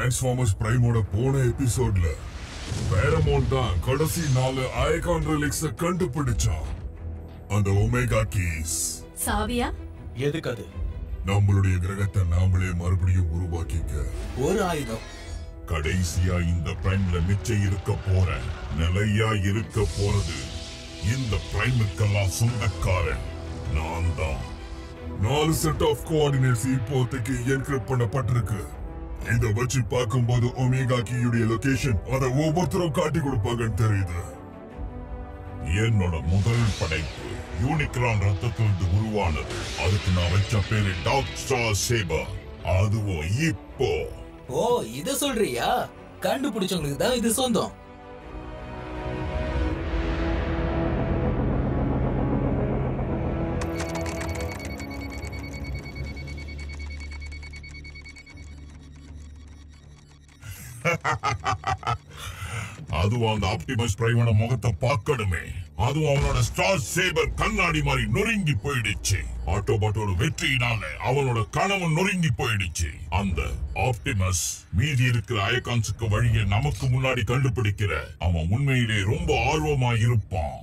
Transformers பிரைமோட போன எபிசோட்ல பேரமோன் தான் கடைசி நாலு ஐகான் ரிலிக்ஸ கண்டுபிடிச்சான் அந்த ஒமேகா கீஸ் சாவியா எதுக்கு அது நம்மளுடைய கிரகத்தை நாமளே மறுபடியும் உருவாக்கிக்க ஒரு ஆயுதம் கடைசியா இந்த பிரைம்ல மிச்சம் இருக்க போற நிலையா இருக்க போறது இந்த பிரைமுக்கெல்லாம் சொந்தக்காரன் நான் தான் நாலு செட் ஆஃப் கோஆர்டினேட்ஸ் இப்போதைக்கு என்கிரிப்ட் பண்ணப்பட்டிருக்கு இத வச்சு பார்க்கும்போது ஒமேகா கீயுடைய லொகேஷன் அதை ஒவ்வொருத்தரும் காட்டி கொடுப்பாங்கன்னு தெரியுது என்னோட முதல் படைப்பு யூனிக்ரான் ரத்தத்திலிருந்து உருவானது அதுக்கு நான் வச்ச பேரு டாக்டர் சேபர் அதுவும் இப்போ ஓ இத சொல்றியா கண்டுபிடிச்சவங்களுக்கு தான் இது சொந்தம் அதுவும் அந்த ஆப்டிமஸ் பிரைமோட முகத்தை பார்க்கணுமே அதுவும் அவனோட ஸ்டார் சேபர் கண்ணாடி மாதிரி நொறுங்கி போயிடுச்சு ஆட்டோபாட்டோட வெற்றியினால அவனோட கனவு நொறுங்கி போயிடுச்சு அந்த ஆப்டிமஸ் மீதி இருக்கிற ஐகான்ஸுக்கு வழியை நமக்கு முன்னாடி கண்டுபிடிக்கிற அவன் உண்மையிலே ரொம்ப ஆர்வமா இருப்பான்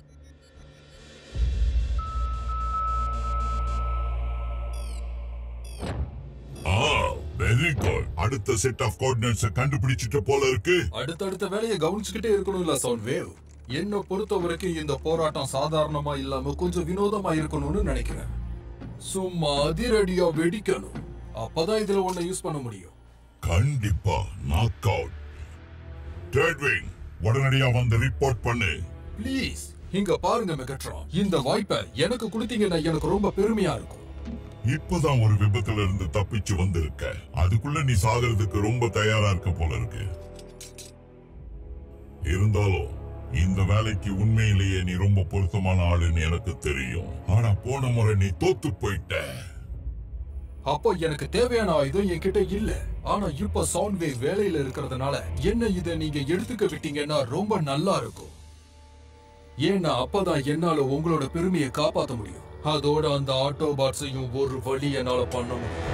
ஆ வெரி குட் அடுத்த செட் ஆஃப் கோஆர்டினேட்ஸ் கண்டுபிடிச்சிட்ட போல இருக்கு அடுத்தடுத்த வேலையை கவனிச்சுக்கிட்டே இருக்கணும்ல சவுண்ட் வேவ் என்ன பொறுத்த வரைக்கும் இந்த போராட்டம் சாதாரணமா இல்லாம கொஞ்சம் வினோதமா இருக்கணும்னு நினைக்கிறேன் சும்மா அதிரடியா வெடிக்கணும் அப்பதான் இதுல ஒண்ண யூஸ் பண்ண முடியும் கண்டிப்பா நாக் அவுட் டேட்விங் உடனடியா வந்து ரிப்போர்ட் பண்ணு ப்ளீஸ் இங்க பாருங்க மெகட்ரான் இந்த வாய்ப்பை எனக்கு கொடுத்தீங்கன்னா எனக்கு ரொம்ப பெருமையா இருக்கும் இப்பதான் ஒரு விபத்துல இருந்து தப்பிச்சு வந்திருக்க அதுக்குள்ள நீ சாகிறதுக்கு ரொம்ப தயாரா இருக்க போல இருக்கு இருந்தாலும் இந்த வேலைக்கு உண்மையிலேயே நீ ரொம்ப பொருத்தமான ஆளுன்னு எனக்கு தெரியும் ஆனா போன முறை நீ தோத்து போயிட்ட அப்போ எனக்கு தேவையான ஆயுதம் என்கிட்ட இல்ல ஆனா இப்ப சவுண்ட் வேவ் வேலையில இருக்கிறதுனால என்ன இத நீங்க எடுத்துக்க விட்டீங்கன்னா ரொம்ப நல்லா இருக்கும் ஏன்னா அப்பதான் என்னால உங்களோட பெருமையை காப்பாத்த முடியும் அதோட அந்த ஆட்டோபாட்ஸையும் ஒரு வழி என்னால பண்ண முடியும்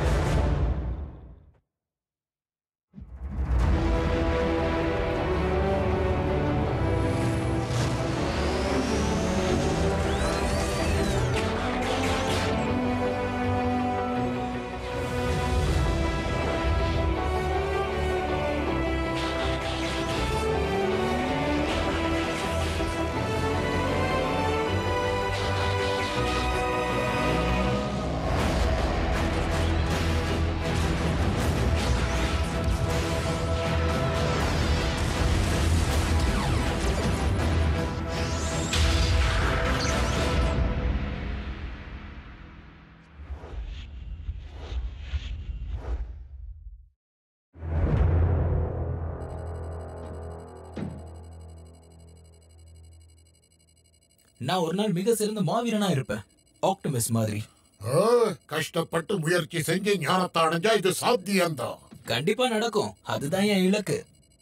நான் ஒரு நாள் மிக சிறந்த மாவீரனா இருப்பேன் ஆக்டிமிஸ் மாதிரி ஆ, கஷ்டப்பட்டு முயற்சி செஞ்சு ஞானத்தை அடைஞ்சா இது சாத்தியம்தான் கண்டிப்பா நடக்கும் அதுதான் என் இலக்கு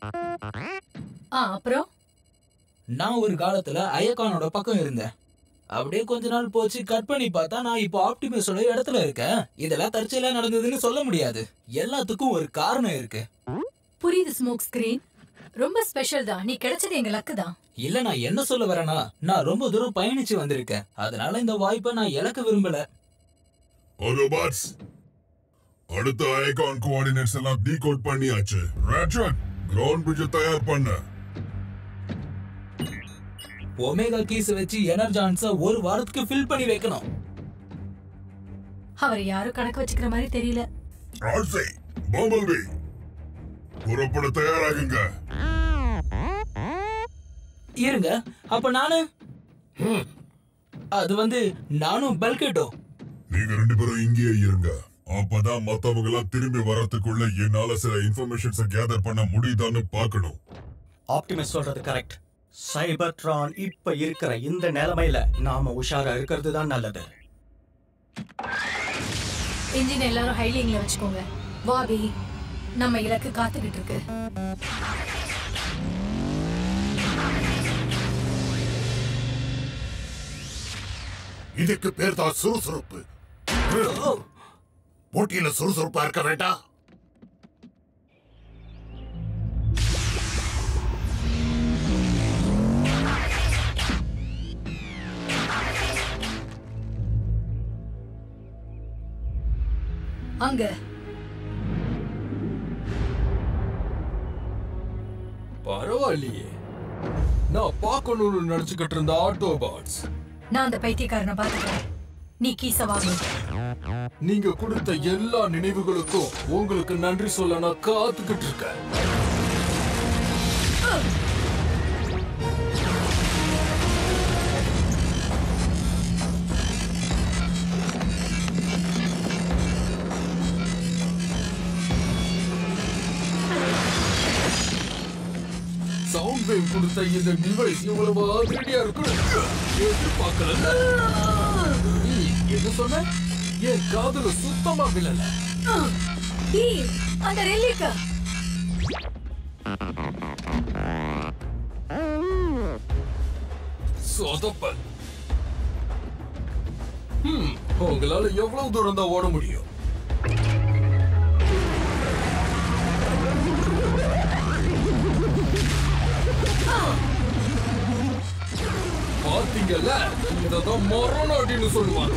ஆ அப்புறம் நான் ஒரு காலத்துல அயக்கானோட பக்கம் இருந்தேன் அப்படியே கொஞ்ச நாள் போச்சு கட் பண்ணி பார்த்தா நான் இப்போ ஆப்டிமிஸோட இடத்துல இருக்கேன் இதெல்லாம் தற்செயலா நடந்ததுன்னு சொல்ல முடியாது எல்லாத்துக்கும் ஒரு காரணம் இருக்கு புரியுது ஸ்மோக் ஸ்கிரீன் ரொம்ப ஸ்பெஷல் தான் நீ கிடைச்சது எங்க லக்கு தான் இல்ல நான் என்ன சொல்ல வரேனா நான் ரொம்ப தூரம் பயணிச்சு வந்திருக்கேன் அதனால இந்த வாய்ப்பை நான் இழக்க விரும்பல ஆட்டோபாட்ஸ் அடுத்த ஐகான் கோஆர்டினேட்ஸ் எல்லாம் டீகோட் பண்ணியாச்சு ராட்சட் கிரவுண்ட் பிரிட்ஜ் தயார் பண்ண ஒமேகா கீஸ் வச்சு எனர்ஜான்ஸ ஒரு வாரத்துக்கு ஃபில் பண்ணி வைக்கணும் அவர் யாரும் கணக்கு வச்சுக்கிற மாதிரி தெரியல ராட்ஸை பாம்பல்பி புறப்பட தயாராகுங்க இருங்க அப்ப நானு அது வந்து நானும் பல்கேட்டோ நீங்க ரெண்டு பேரும் இங்கேயே இருங்க அப்பதான் மத்தவங்க எல்லாம் திரும்பி வரதுக்குள்ள என்னால சில இன்ஃபர்மேஷன்ஸ கேதர் பண்ண முடியுதான்னு பார்க்கணும் ஆப்டிமிஸ்ட் சொல்றது கரெக்ட் சைபர்ட்ரான் இப்ப இருக்கிற இந்த நிலைமையில நாம உஷாரா இருக்கிறது தான் நல்லது இன்ஜின் எல்லாரும் ஹைலிங்ல வச்சுக்கோங்க வாபி நம்ம இலக்கு காத்துக்கிட்டு இருக்கு இதுக்கு பேர் தான் சுறுசுறுப்பு போட்டியில சுறுசுறுப்பா இருக்க வேண்டாம் அங்க பரவாயில்லையே நான் பார்க்கணும்னு நினைச்சுக்கிட்டு இருந்த ஆட்டோபாட்ஸ் நான் அந்த பைத்தியக்காரனை பார்த்துக்கிறேன் நீ கீச வாங்க நீங்க கொடுத்த எல்லா நினைவுகளுக்கும் உங்களுக்கு நன்றி சொல்ல நான் காத்துக்கிட்டு இருக்கேன் சவுண்ட் வேவ் கொடுத்த இந்த டிவைஸ் இவ்வளவு அதிரடியா இருக்கும் எதிர்பார்க்கல நீ என்ன சொன்ன என் காதுல சுத்தமா விழல டீ அந்த ரெல்லிக்கா சொதப்பல் ஹம், உங்களால எவ்வளவு தூரம் தான் ஓட முடியும் பாத்தீங்கல்ல இததான் மரணாட்டின்னு சொல்லுவாங்க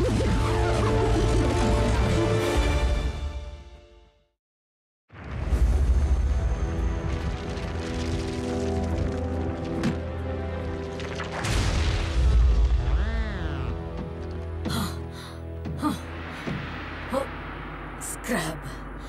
ஸ்கிராப்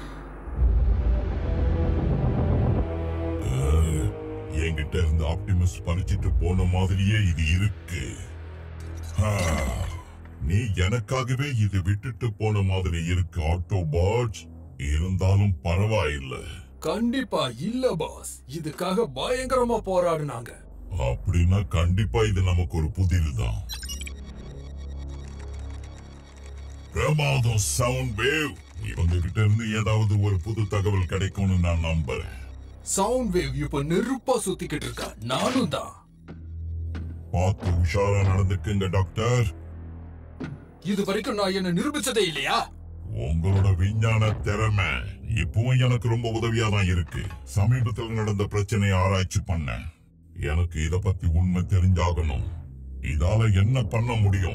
என்கிட்ட இருந்து ஆப்டிமஸ் பறிச்சிட்டு போன மாதிரியே இது இருக்கு ஆ, நீ எனக்காகவே இது விட்டுட்டு போன மாதிரி இருக்கு ஆட்டோபாட் இருந்தாலும் பரவாயில்லை கண்டிப்பா இல்ல பாஸ் இதுக்காக பயங்கரமா போராடுனாங்க அப்படின்னா கண்டிப்பா இது நமக்கு ஒரு புதிர் தான் பிரமாதம் சவுண்ட் வேவ் இவங்க கிட்ட இருந்து ஏதாவது ஒரு புது தகவல் கிடைக்கும்னு நான் நம்புறேன் சவுண்ட் வேவ் இப்ப நெருப்பா சுத்திக்கிட்டு இருக்கா நானும் தான் பார்த்து உஷாரா நடந்துக்குங்க டாக்டர் இது வரைக்கும் நான் என்ன நிரூபிச்சதே இல்லையா உங்களோட விஞ்ஞான திறமை இப்பவும் எனக்கு ரொம்ப உதவியா தான் இருக்கு சமீபத்தில் நடந்த பிரச்சனையை ஆராய்ச்சி பண்ணேன் எனக்கு இத பத்தி உண்மை தெரிஞ்சாகணும் இதால என்ன பண்ண முடியும்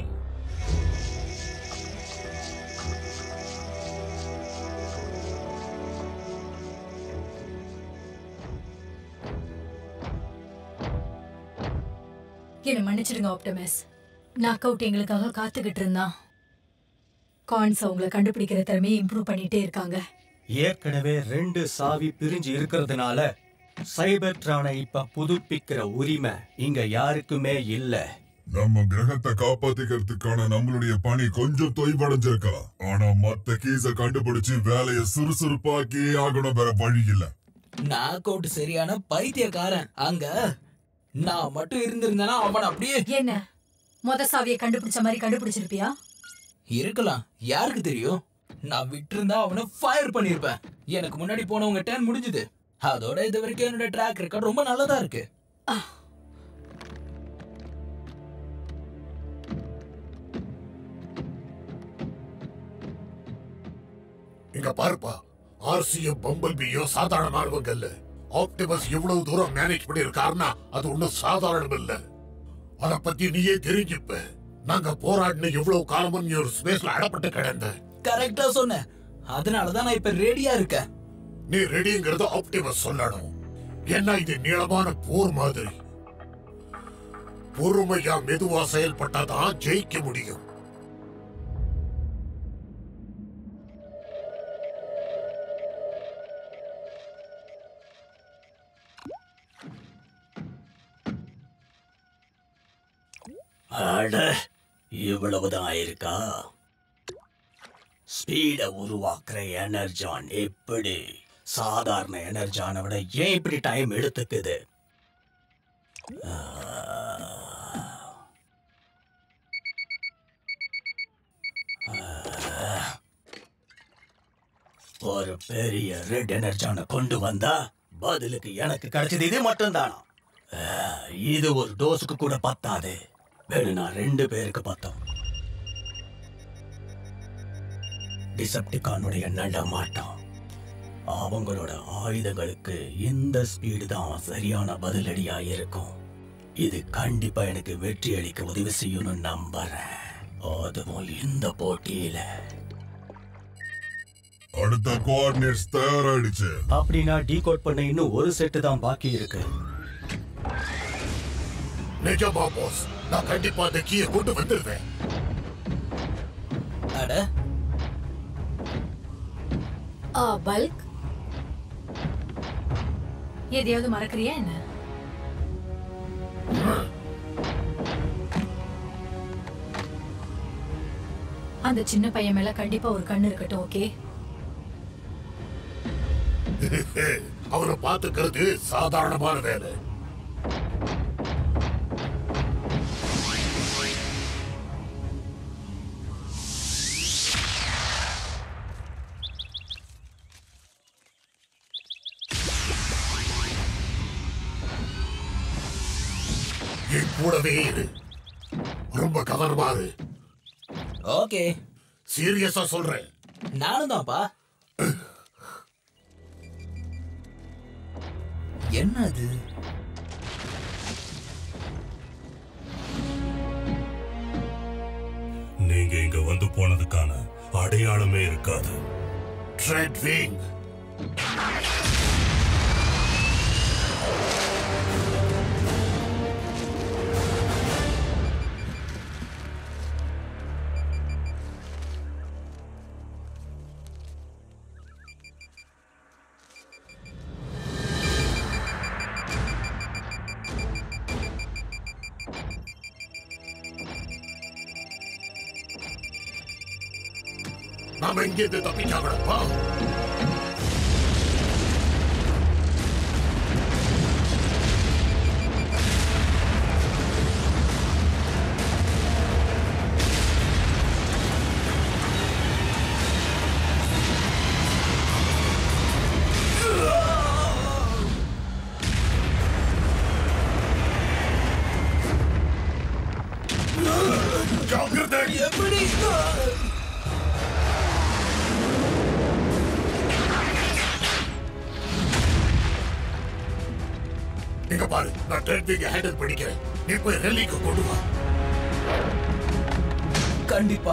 என்ன மன்னிச்சிடுங்க ஆப்டமஸ் நாக் அவுட் எங்களுக்காக காத்துக்கிட்டு இருந்தான் கான்ஸ் அவங்கள கண்டுபிடிக்கிற திறமையை இம்ப்ரூவ் பண்ணிட்டே இருக்காங்க ஏற்கனவே ரெண்டு சாவி பிரிஞ்சு இருக்கிறதுனால சைபர்ட்ரானை இப்ப புதுப்பிக்கிற உரிமை இங்க யாருக்குமே இல்ல நம்ம கிரகத்தை காப்பாத்திக்கிறதுக்கான நம்மளுடைய பணி கொஞ்சம் தொய்வடைஞ்சிருக்கா ஆனா மத்த கீஸ கண்டுபிடிச்சு வேலையை சுறுசுறுப்பாக்கி ஆகணும் வேற வழி இல்ல நாக் அவுட் சரியான பைத்தியக்காரன் அங்க நான் மட்டும் இருந்திருந்தேனா அவன் அப்படியே என்ன மொத சாவியை கண்டுபிடிச்ச மாதிரி கண்டுபிடிச்சிருப்பியா இருக்கலாம் யாருக்கு தெரியும் நான் விட்டிருந்தா அவனை ஃபயர் பண்ணிருப்பேன் எனக்கு முன்னாடி போனவங்க டேன் முடிஞ்சது அதோட இது வரைக்கும் என்னோட ட்ராக் ரெக்கார்ட் ரொம்ப நல்லதா இருக்கு இங்க பாருப்பா ஆர்சிஎம் பம்பல் பியோ சாதாரணமானவங்க இல்ல ஆப்டிமஸ் எவ்வளவு தூரம் மேனேஜ் பண்ணிருக்காருன்னா அது ஒண்ணும் சாதாரணம் இல்ல அத பத்தி நீயே தெரிஞ்சுப்ப நாங்க போராடின எவ்வளவு காலமும் நீ ஒரு ஸ்பேஸ்ல அடப்பட்டு கிடந்த கரெக்டா சொன்ன அதனாலதான் நான் இப்ப ரெடியா இருக்கேன் நீ ரெடிங்கிறத ஆப்டிமஸ் சொல்லணும் ஏன்னா இது நீளமான போர் மாதிரி பொறுமையா மெதுவா செயல்பட்டாதான் ஜெயிக்க முடியும் அட இவ்வளவுதான் இருக்கா ஸ்பீட உருவாக்குற எனர்ஜான் எப்படி சாதாரண எனர்ஜானை விட ஏன் இப்படி டைம் எடுத்துக்குது ஆ. ஆ. ஒரு பெரிய ரெட் எனர்ஜானை கொண்டு வந்தா பதிலுக்கு எனக்கு கிடைச்சது இது மட்டும்தானா ஆ, இது ஒரு டோஸுக்கு கூட பத்தாது வேணும்னா ரெண்டு பேருக்கு பத்தம் டிசப்டிகானுடைய நடமாட்டம் அவங்களோட ஆயுதங்களுக்கு இந்த ஸ்பீடு தான் சரியான பதிலடியா இருக்கும் இது கண்டிப்பா எனக்கு வெற்றி அளிக்க உதவி செய்யணும்னு நம்புறேன் அதுவும் இந்த போட்டியில அடுத்த கோஆர்டினேட்ஸ் தயாராயிடுச்சு அப்படின்னா டீகோட் பண்ண இன்னும் ஒரு செட்டு தான் பாக்கி இருக்கு நிஜமா பாஸ் நான் கண்டிப்பா அந்த கீயை கொண்டு வந்துருவேன் அட ஆ பல்க் எதையாவது மறக்கறியா என்ன அந்த சின்ன பையன் மேல கண்டிப்பா ஒரு கண்ணு இருக்கட்டும் ஓகே அவனை பாத்துக்கிறது சாதாரணமான வேலை என் கூடவே இரு ரொம்ப கவனமா இரு ஓகே சீரியஸா சொல்றேன் நானும் தான்ப்பா என்னது நீங்க இங்க வந்து போனதுக்கான அடையாளமே இருக்காது ட்ரெட் விங் நாம இங்கிருந்து தப்பிச்சாகணும்ப்பா ஜாக்கிரதை எப்படி இங்க பாரு நான் ட்ரெட் விங் ஹேண்டில் பண்ணிக்கிறேன் நீ போய் ரெல்லிக்கு கொண்டு வா கண்டிப்பா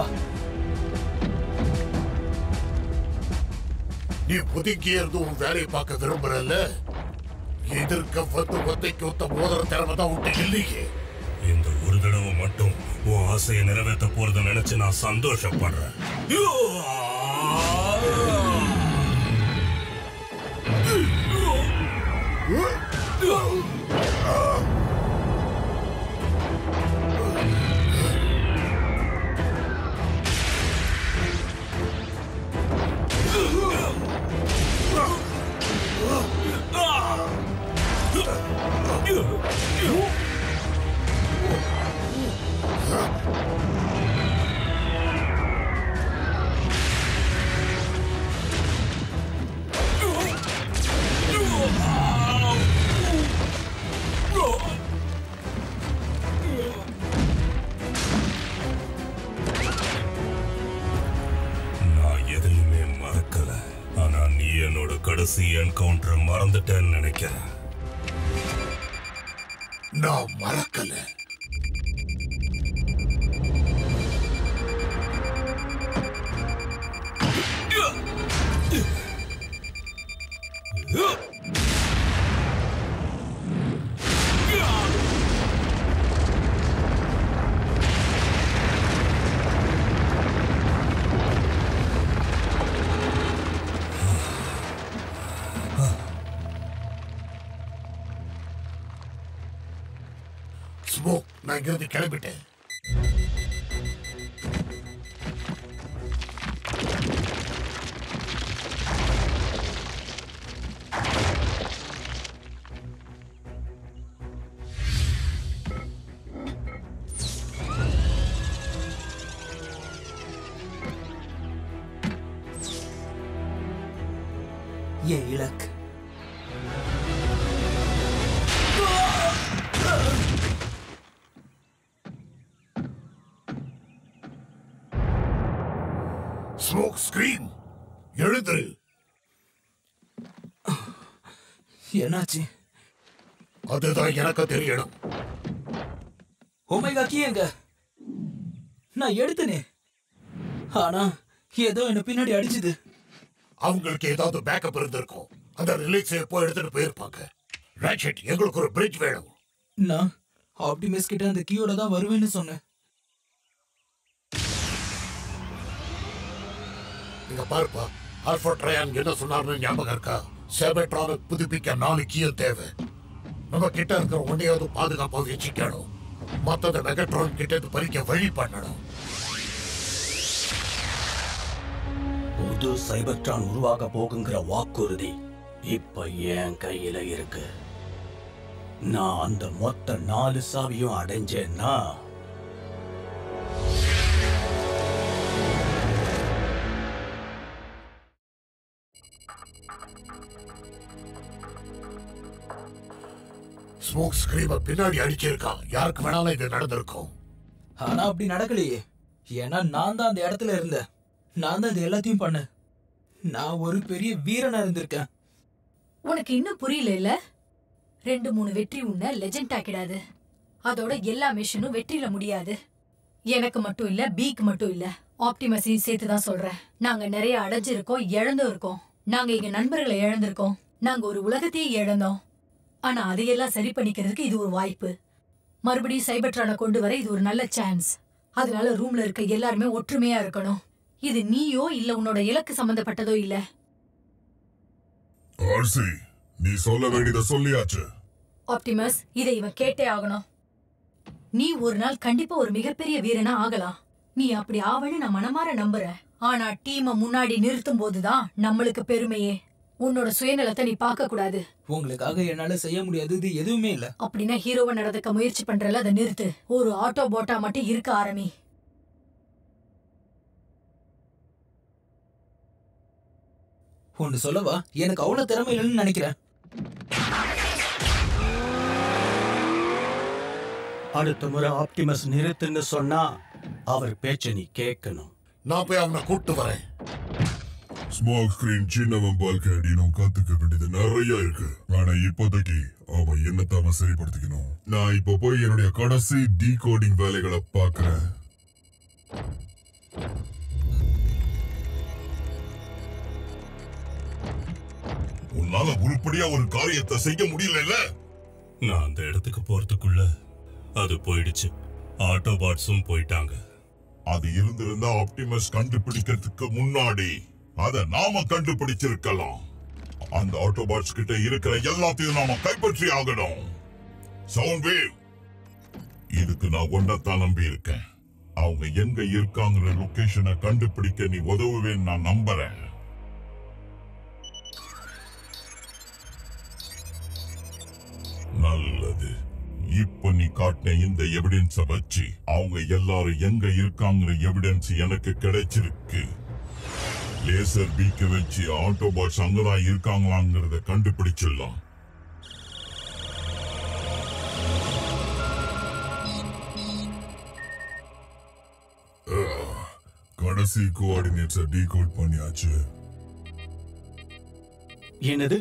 நீ ஒதுங்கியே இருந்து உன் வேலையை பார்க்க விரும்புறல்ல எதிர்க்க வந்து ஒத்தைக்கு ஒத்த மோதிர திறமை தான் உன்ட்ட இல்லையே இந்த ஒரு தடவை மட்டும் உன் ஆசையை நிறைவேற்ற போறத நினைச்சு நான் சந்தோஷப்படுறேன் நான் எதையுமே மறக்கல ஆனா நீ என்னோட கடைசி என்கவுண்டர் மறந்துட்டேன்னு நினைக்கிறேன் நான் மறக்கல ஸ்மோக் நான் இங்கிருந்து கிளம்பிட்டேன் என் இலக்கு ஸ்மோக் ஸ்கிரீன் எழுந்துரு என்னாச்சு அதுதான் எனக்கு தெரியணும் ஒமேகா கீ எங்க நான் எடுத்தனே ஆனா ஏதோ என்ன பின்னாடி அடிச்சுது அவங்களுக்கு ஏதாவது பேக்கப் இருந்திருக்கும் அந்த ரிலீஸ் எப்போ எடுத்துட்டு போயிருப்பாங்க ராக்கெட் எங்களுக்கு ஒரு பிரிட்ஜ் வேணும் நான் ஆப்டிமிஸ் கிட்ட அந்த கீயோட தான் வருவேன்னு சொன்னேன் நீங்க பாருப்பா ஆல்பா ட்ரையான் என்ன சொன்னார்னு ஞாபகம் இருக்கா சேபட்ரானை புதுப்பிக்க நாலு கீயும் தேவை நம்ம கிட்ட இருக்கிற ஒன்றையாவது பாதுகாப்பா வச்சுக்கணும் மத்தத மெகட்ரான் கிட்ட இருந்து பறிக்க வழி பண்ணணும் புது சைபர்ட்ரான் உருவாக போகுங்கிற வாக்குறுதி இப்ப என் கையில இருக்கு நான் அந்த மொத்த நாலு சாவியும் அடைஞ்சேன்னா ஸ்மோக் ஸ்கிரீம பின்னாடி அடிச்சிருக்கான் யாருக்கு வேணாலும் இது நடந்திருக்கும் ஆனா அப்படி நடக்கலையே ஏன்னா நான் தான் அந்த இடத்துல இருந்தேன் நான் தான் இது எல்லாத்தையும் பண்ணேன் நான் ஒரு பெரிய வீரனா இருந்திருக்கேன் உனக்கு இன்னும் புரியல இல்ல ரெண்டு மூணு வெற்றி உன்னை லெஜெண்ட் ஆக்கிடாது அதோட எல்லா மிஷனும் வெற்றியில முடியாது எனக்கு மட்டும் இல்ல பீக்கு மட்டும் இல்ல ஆப்டிமஸையும் சேர்த்து தான் சொல்றேன் நாங்க நிறைய அடைஞ்சிருக்கோம் இழந்தும் இருக்கோம் நாங்க எங்க நண்பர்களை இழந்திருக்கோம் நாங்க ஒரு உலகத்தையே இழந்தோம் ஆனா அதையெல்லாம் சரி பண்ணிக்கிறதுக்கு இது ஒரு வாய்ப்பு மறுபடியும் சைபர்ட்ரானை கொண்டு வர இது ஒரு நல்ல சான்ஸ் அதனால ரூம்ல இருக்க எல்லாருமே ஒற்றுமையா இருக்கணும் இது நீயோ இல்ல உன்னோட இலக்கு சம்பந்தப்பட்டதோ இல்ல ஆர்சி நீ சொல்ல வேண்டியதை சொல்லியாச்சு ஆப்டிமஸ் இதை இவன் கேட்டே ஆகணும் நீ ஒரு நாள் கண்டிப்பா ஒரு மிகப்பெரிய வீரனா ஆகலாம் நீ அப்படி ஆவன்னு நான் மனமாற நம்புறேன் ஆனா டீமை முன்னாடி நிறுத்தும் போதுதான் நம்மளுக்கு பெருமையே உன்னோட சுயநலத்தை நீ பார்க்க கூடாது உங்களுக்காக என்னால செய்ய முடியாதது எதுவுமே இல்ல அப்படின்னா ஹீரோவை நடந்துக்க முயற்சி பண்றல அதை நிறுத்து ஒரு ஆட்டோ போட்டா மட்டும் இருக்க ஆரம்பி ஒன்னு சொல்லவா எனக்கு அவ்வளவு திறமை இல்லைன்னு நினைக்கிறேன் அடுத்த முறை ஆப்டிமஸ் நிறுத்துன்னு சொன்னா அவர் பேச்ச நீ கேட்கணும் நான் போய் அவனை கூட்டு வரேன் ஸ்மோக் ஸ்கிரீன் சின்னவன் பால்கடி நான் கத்துக்க வேண்டியது நிறைய இருக்கு ஆனா இப்போதைக்கு அவன் என்னத்தை அவன் சரிப்படுத்திக்கணும் நான் இப்ப போய் என்னுடைய கடைசி டீகோடிங் வேலைகளை பார்க்கறேன் உன்னால உருப்படியா ஒரு காரியத்தை செய்ய முடியல நான் அந்த இடத்துக்கு போறதுக்குள்ள அது போயிடுச்சு ஆட்டோபாட்ஸும் போயிட்டாங்க அது இருந்திருந்தா ஆப்டிமஸ் கண்டுபிடிக்கிறதுக்கு முன்னாடி அத நாம கண்டுபிடிச்சிருக்கலாம் அந்த ஆட்டோபாட்ஸ் கிட்ட இருக்கிற எல்லாத்தையும் நாம கைப்பற்றி ஆகணும் சவுண்ட் வேவ் இதுக்கு நான் ஒன்றத்தான் நம்பி இருக்கேன் அவங்க எங்க இருக்காங்கிற லொகேஷனை கண்டுபிடிக்க நீ உதவுவேன்னு நான் நம்புறேன் நல்லது இப்ப நீ காட்டின இந்த எவிடன்ஸ வச்சு அவங்க எல்லாரும் எங்க இருக்காங்கிற எவிடன்ஸ் எனக்கு கிடைச்சிருக்கு லேசர் பீக்க வச்சு ஆட்டோபாட்ஸ் அங்கதான் இருக்காங்களாங்கிறத கண்டுபிடிச்சிடலாம் அஹ், கடைசி கோஆர்டினேட்ஸை டீகோட் பண்ணியாச்சு என்னது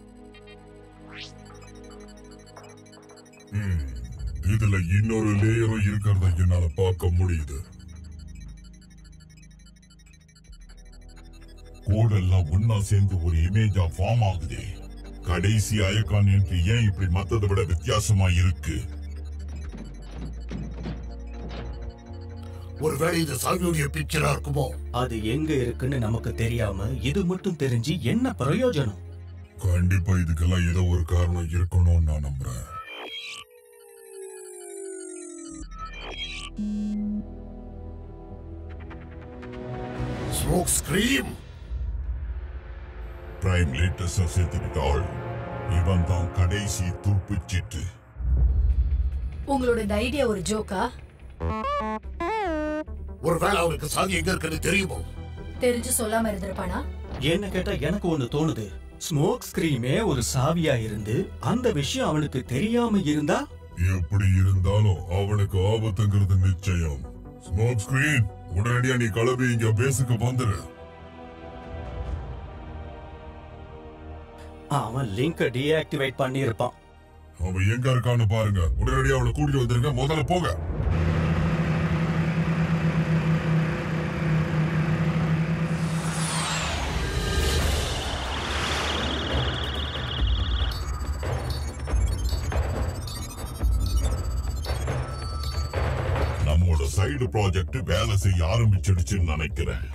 ம், இதுல இன்னொரு லேயரும் இருக்கிறத என்னால பார்க்க முடியுது கோடெல்லாம் ஒன்னா சேர்ந்து ஒரு இமேஜா ஃபார்ம் ஆகுதே கடைசி அயக்கான் என்று ஏன் இப்படி மத்ததை விட வித்தியாசமா இருக்கு ஒருவேளை இது சாவியுடைய பிக்சரா இருக்குமோ அது எங்க இருக்குன்னு நமக்கு தெரியாம இது மட்டும் தெரிஞ்சு என்ன பிரயோஜனம் கண்டிப்பா இதுக்கெல்லாம் ஏதோ ஒரு காரணம் இருக்கணும்னு நான் நம்புறேன் ஸ்மோக் ஸ்கிரீம் பிரைம் லேட்டஸ்டா சேர்த்துக்கிட்டாள் இவன் தான் கடைசி துப்புச்சிட்டு உங்களோட இந்த ஐடியா ஒரு ஜோக்கா ஒருவேளை அவனுக்கு சாவி எங்க இருக்குன்னு தெரியுமோ தெரிஞ்சு சொல்லாம இருந்திருப்பானா என்ன கேட்டா எனக்கு ஒண்ணு தோணுது ஸ்மோக் ஸ்கிரீமே ஒரு சாவியா இருந்து அந்த விஷயம் அவனுக்கு தெரியாம இருந்தா எப்படி இருந்தாலும் அவனுக்கு ஆபத்துங்கிறது நிச்சயம் ஸ்மோக் ஸ்கிரீன் உடனடியா நீ கிளம்பி இங்க பேசுக்கு வந்துரு அவன் லிங்க டீஆக்டிவேட் பண்ணியிருப்பான் அவன் எங்க இருக்கான்னு பாருங்க உடனடியா அவனை கூட்டிட்டு வந்துருங்க முதல்ல போங்க சைடு ப்ராஜெக்ட் வேலை செய்ய ஆரம்பிச்சிடுச்சுன்னு நினைக்கிறேன்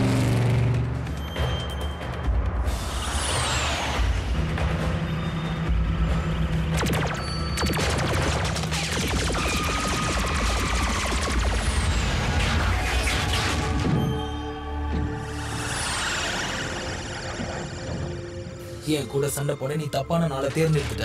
என் கூட சண்டை போட நீ தப்பான நாளை தேர்ந்தெடுத்துட்ட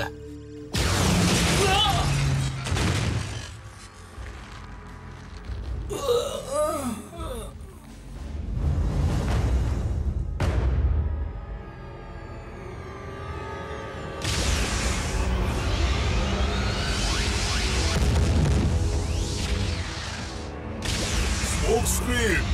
ஸ்மோக் ஸ்கிரீன்